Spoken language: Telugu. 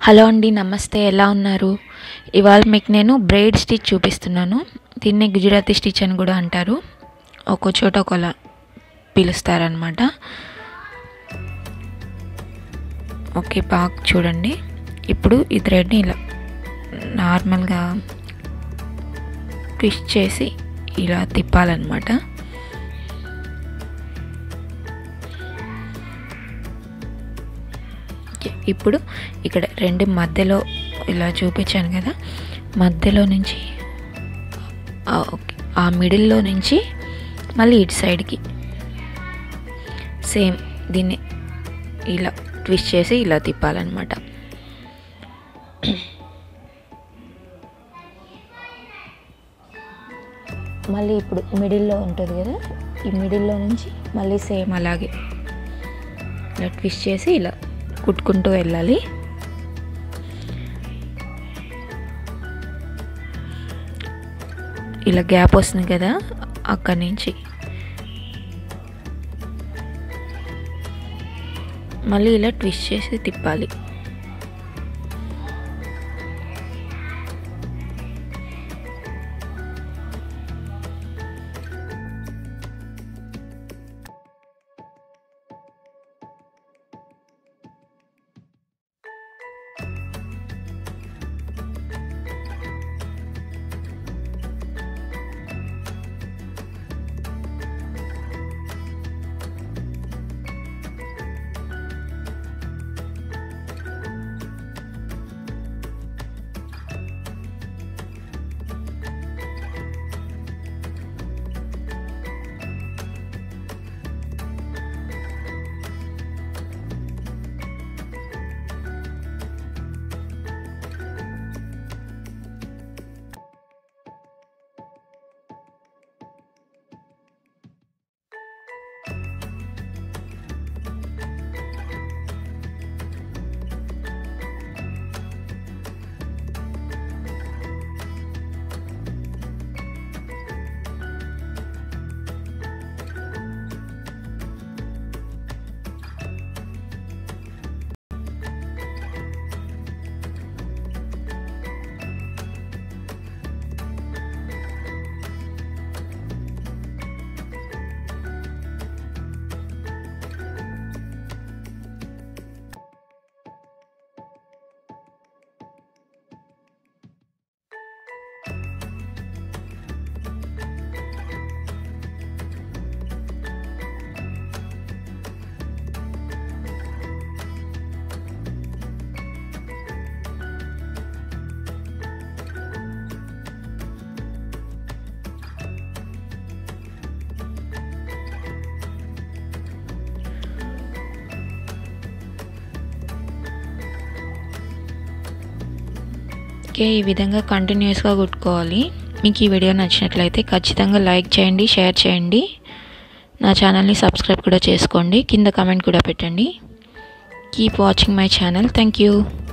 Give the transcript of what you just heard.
హలో అండి నమస్తే ఎలా ఉన్నారు ఇవాళ మీకు నేను బ్రైడ్ స్టిచ్ చూపిస్తున్నాను దీన్ని గుజరాతీ స్టిచ్ అని కూడా అంటారు ఒక్కో చోట ఒకలా పిలుస్తారనమాట ఓకే బాగా చూడండి ఇప్పుడు ఈ థ్రెడ్ని ఇలా నార్మల్గా ట్విస్ట్ చేసి ఇలా తిప్పాలన్నమాట ఓకే ఇప్పుడు ఇక్కడ రెండు మధ్యలో ఇలా చూపించాను కదా మధ్యలో నుంచి ఆ, ఓకే ఆ మిడిల్లో నుంచి మళ్ళీ ఇటు సైడ్కి సేమ్ దీన్ని ఇలా ట్విస్ట్ చేసి ఇలా తిప్పాలన్నమాట మళ్ళీ ఇప్పుడు మిడిల్లో ఉంటుంది కదా ఈ మిడిల్లో నుంచి మళ్ళీ సేమ్ అలాగే ఇలా ట్విస్ట్ చేసి ఇలా కుట్టుకుంటూ వెళ్ళాలి ఇలా గ్యాప్ వస్తుంది కదా అక్కడి నుంచి మళ్ళీ ఇలా ట్విస్ట్ చేసి తిప్పాలి ఓకే ఈ విధంగా కంటిన్యూస్గా కుట్టుకోవాలి మీకు ఈ వీడియో నచ్చినట్లయితే ఖచ్చితంగా లైక్ చేయండి షేర్ చేయండి నా ఛానల్ని సబ్స్క్రైబ్ కూడా చేసుకోండి కింద కామెంట్ కూడా పెట్టండి keep watching my channel thank you